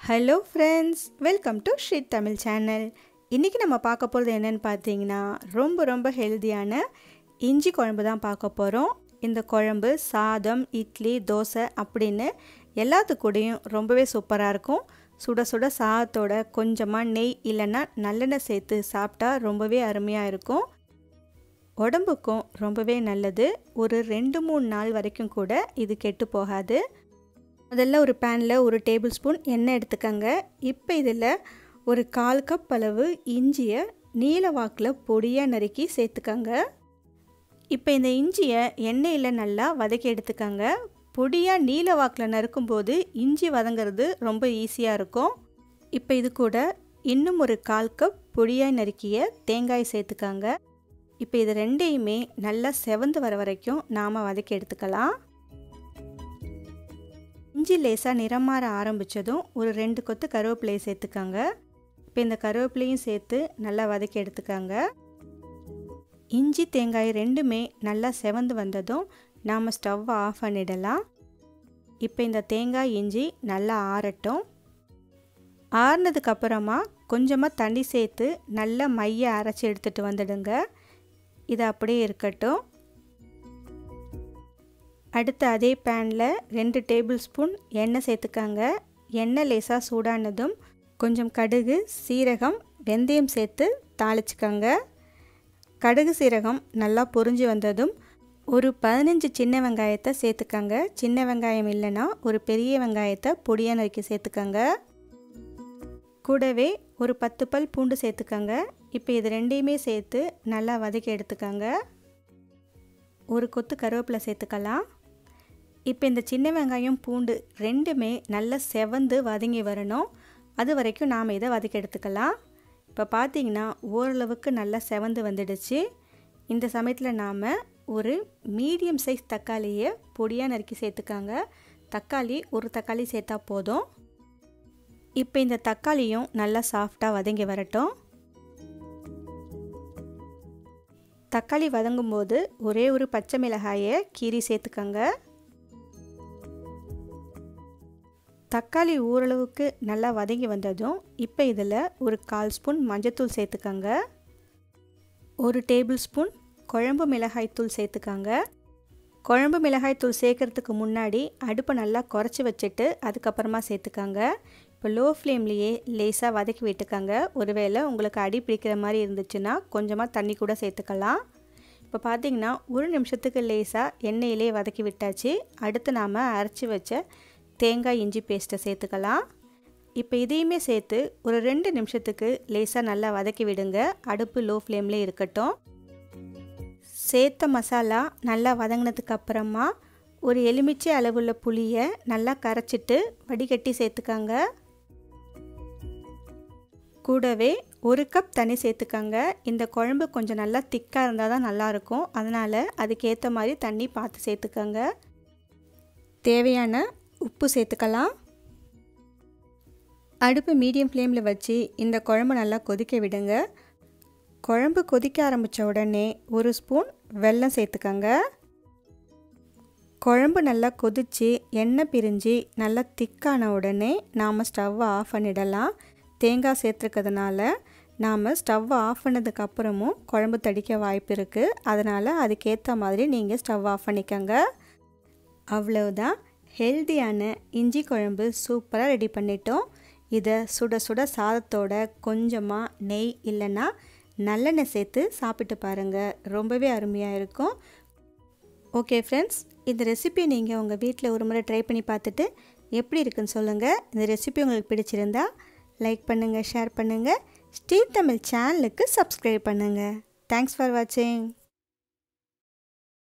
hello friends welcome to sheet Tamil channel இன்றைக்கி நம்ம பார்க்க போகிறது என்னென்னு பார்த்தீங்கன்னா ரொம்ப ரொம்ப ஹெல்த்தியான இஞ்சி குழம்பு தான் பார்க்க போகிறோம் இந்த குழம்பு சாதம் இட்லி தோசை அப்படின்னு எல்லாத்து கூடயும் ரொம்பவே சூப்பராக இருக்கும் சுட சுட சாதத்தோட கொஞ்சமாக நெய் இல்லைன்னா நல்லெண்ணெய் சேர்த்து சாப்பிட்டா ரொம்பவே அருமையாக இருக்கும் உடம்புக்கும் ரொம்பவே நல்லது ஒரு ரெண்டு மூணு நாள் வரைக்கும் கூட இது கெட்டு போகாது முதல்ல ஒரு பேனில் ஒரு டேபிள் ஸ்பூன் எண்ணெய் எடுத்துக்கோங்க இப்போ இதில் ஒரு கால் கப் அளவு இஞ்சியை நீல வாக்கில் பொடியாக நறுக்கி சேர்த்துக்கோங்க இப்போ இந்த இஞ்சியை எண்ணெயில் நல்லா வதக்கி எடுத்துக்கோங்க பொடியாக நீல வாக்கில் நறுக்கும்போது இஞ்சி வதங்கிறது ரொம்ப ஈஸியாக இருக்கும் இப்போ இது கூட இன்னும் ஒரு கால் கப் பொடியாக நறுக்கிய தேங்காய் சேர்த்துக்கோங்க இப்போ இது ரெண்டையுமே நல்லா செவந்து வர வரைக்கும் நாம் வதக்கி எடுத்துக்கலாம் இஞ்சி லேசாக நிறம் மாற ஆரம்பித்ததும் ஒரு ரெண்டு கொத்து கருவேப்பிலையை சேர்த்துக்கோங்க இப்போ இந்த கருவேப்பிலையும் சேர்த்து நல்லா வதக்கி எடுத்துக்கோங்க இஞ்சி தேங்காய் ரெண்டுமே நல்லா செவந்து வந்ததும் நாம் ஸ்டவ்வை ஆஃப் பண்ணிடலாம் இப்போ இந்த தேங்காய் இஞ்சி நல்லா ஆறட்டும் ஆறுனதுக்கப்புறமா கொஞ்சமாக தண்ணி சேர்த்து நல்லா மைய அரைச்சி எடுத்துகிட்டு வந்துடுங்க இது அப்படியே இருக்கட்டும் அடுத்து அதே பேனில் ரெண்டு டேபிள் ஸ்பூன் எண்ணெய் சேர்த்துக்காங்க எண்ணெய் லேசாக சூடானதும் கொஞ்சம் கடுகு சீரகம் வெந்தயம் சேர்த்து தாளிச்சுக்கோங்க கடுகு சீரகம் நல்லா பொரிஞ்சு வந்ததும் ஒரு பதினஞ்சு சின்ன வெங்காயத்தை சேர்த்துக்கோங்க சின்ன வெங்காயம் இல்லைன்னா ஒரு பெரிய வெங்காயத்தை பொடியாக நறுக்கி சேர்த்துக்கோங்க கூடவே ஒரு பத்து பல் பூண்டு சேர்த்துக்கோங்க இப்போ இது ரெண்டையுமே சேர்த்து நல்லா வதக்கி எடுத்துக்கோங்க ஒரு கொத்து கருவேப்பிலை சேர்த்துக்கலாம் இப்போ இந்த சின்ன வெங்காயம் பூண்டு ரெண்டுமே நல்லா செவந்து வதங்கி வரணும் அது வரைக்கும் நாம் இதை வதக்கி எடுத்துக்கலாம் இப்போ பார்த்தீங்கன்னா ஓரளவுக்கு நல்லா செவந்து வந்துடுச்சு இந்த சமயத்தில் நாம் ஒரு மீடியம் சைஸ் தக்காளியை பொடியாக நறுக்கி சேர்த்துக்காங்க தக்காளி ஒரு தக்காளி சேர்த்தா போதும் இப்போ இந்த தக்காளியும் நல்லா சாஃப்டாக வதங்கி வரட்டும் தக்காளி வதங்கும் போது ஒரே ஒரு பச்சை மிளகாயை கீரி சேர்த்துக்கோங்க தக்காளி ஓரளவுக்கு நல்லா வதங்கி வந்ததும் இப்போ இதில் ஒரு கால் ஸ்பூன் மஞ்சத்தூள் சேர்த்துக்கோங்க ஒரு டேபிள் ஸ்பூன் குழம்பு மிளகாய்த்தூள் சேர்த்துக்கோங்க குழம்பு மிளகாய்த்தூள் சேர்க்குறதுக்கு முன்னாடி அடுப்பை நல்லா குறைச்சி வச்சுட்டு அதுக்கப்புறமா சேர்த்துக்கோங்க இப்போ லோ ஃப்ளேம்லேயே லேசாக வதக்கி விட்டுக்கோங்க ஒருவேளை உங்களுக்கு அடி பிடிக்கிற மாதிரி இருந்துச்சுன்னா கொஞ்சமாக தண்ணி கூட சேர்த்துக்கலாம் இப்போ பார்த்தீங்கன்னா ஒரு நிமிஷத்துக்கு லேசாக எண்ணெயிலே வதக்கி விட்டாச்சு அடுத்து நாம் அரைச்சி வச்ச தேங்காய் இஞ்சி பேஸ்ட்டை சேர்த்துக்கலாம் இப்போ இதையுமே சேர்த்து ஒரு ரெண்டு நிமிஷத்துக்கு லேசாக நல்லா வதக்கி விடுங்க அடுப்பு லோ ஃப்ளேம்லேயே இருக்கட்டும் சேர்த்த மசாலா நல்லா வதங்கினதுக்கு அப்புறமா ஒரு எலுமிச்சை அளவுள்ள புளியை நல்லா கரைச்சிட்டு வடிகட்டி சேர்த்துக்கோங்க கூடவே ஒரு கப் தண்ணி சேர்த்துக்கோங்க இந்த குழம்பு கொஞ்சம் நல்லா திக்காக இருந்தால் தான் நல்லாயிருக்கும் அதனால் அதுக்கேற்ற மாதிரி தண்ணி பார்த்து சேர்த்துக்கோங்க தேவையான உப்பு சேர்த்துக்கலாம் அடுப்பு மீடியம் ஃப்ளேமில் வச்சு இந்த குழம்பு நல்லா கொதிக்க விடுங்க குழம்பு கொதிக்க ஆரம்பித்த உடனே ஒரு ஸ்பூன் வெல்லம் சேர்த்துக்கோங்க குழம்பு நல்லா கொதித்து எண்ணெய் பிரிஞ்சு நல்லா திக்கான உடனே நாம் ஸ்டவ்வை ஆஃப் பண்ணிடலாம் தேங்காய் சேர்த்துருக்கிறதுனால நாம் ஸ்டவ்வை ஆஃப் பண்ணதுக்கப்புறமும் குழம்பு தடிக்க வாய்ப்பு இருக்குது அதனால் அதுக்கேற்ற மாதிரி நீங்கள் ஸ்டவ் ஆஃப் பண்ணிக்கோங்க அவ்வளவுதான் ஹெல்த்தியான இஞ்சி குழம்பு சூப்பராக ரெடி பண்ணிட்டோம் இதை சுட சுட சாதத்தோட கொஞ்சமாக நெய் இல்லைன்னா நல்லெண்ணெய் சேர்த்து சாப்பிட்டு பாருங்கள் ரொம்பவே அருமையாக இருக்கும் ஓகே ஃப்ரெண்ட்ஸ் இந்த ரெசிபியை நீங்கள் உங்கள் வீட்டில் ஒரு முறை ட்ரை பண்ணி பார்த்துட்டு எப்படி இருக்குன்னு சொல்லுங்கள் இந்த ரெசிபி உங்களுக்கு பிடிச்சிருந்தா லைக் பண்ணுங்கள் ஷேர் பண்ணுங்கள் ஸ்ரீ தமிழ் சேனலுக்கு சப்ஸ்கிரைப் பண்ணுங்கள் தேங்க்ஸ் ஃபார் வாட்சிங்